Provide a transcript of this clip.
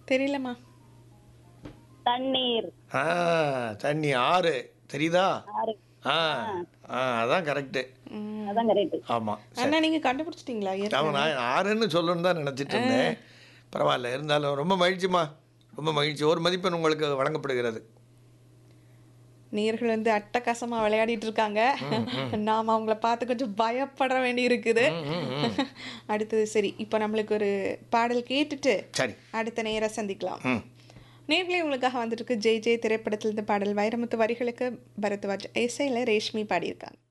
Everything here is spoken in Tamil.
தெரியலம்மா தண்ணீர் ஆ தண்ணி ஆறு தெரியுதா ஆறு ஆ ஆ அதான் கரெக்டு அதான் கரெக்ட் ஆமாம் அண்ணா நீங்க கண்டுபிடிச்சிட்டீங்களா ஆமாம் நான் ஆறுன்னு சொல்லணும்னு தான் நினச்சிட்டு இருந்தேன் பரவாயில்ல இருந்தாலும் ரொம்ப மகிழ்ச்சிம்மா ரொம்ப மகிழ்ச்சி ஒரு மதிப்பெண் உங்களுக்கு வழங்கப்படுகிறது நேர்கள் வந்து அட்டகாசமா விளையாடிட்டு இருக்காங்க நாம அவங்கள பார்த்து கொஞ்சம் பயப்பட வேண்டி இருக்குது அடுத்தது சரி இப்போ நம்மளுக்கு ஒரு பாடல் கேட்டுட்டு சரி அடுத்த நேரம் சந்திக்கலாம் ம் நேர்களே உங்களுக்காக வந்துட்டு இருக்கு ஜெய் ஜெய் திரைப்படத்தில் இந்த பாடல் வைரமுத்து வரிகளுக்கு பரத்வாஜ் இசையில் ரேஷ்மி பாடியிருக்காங்க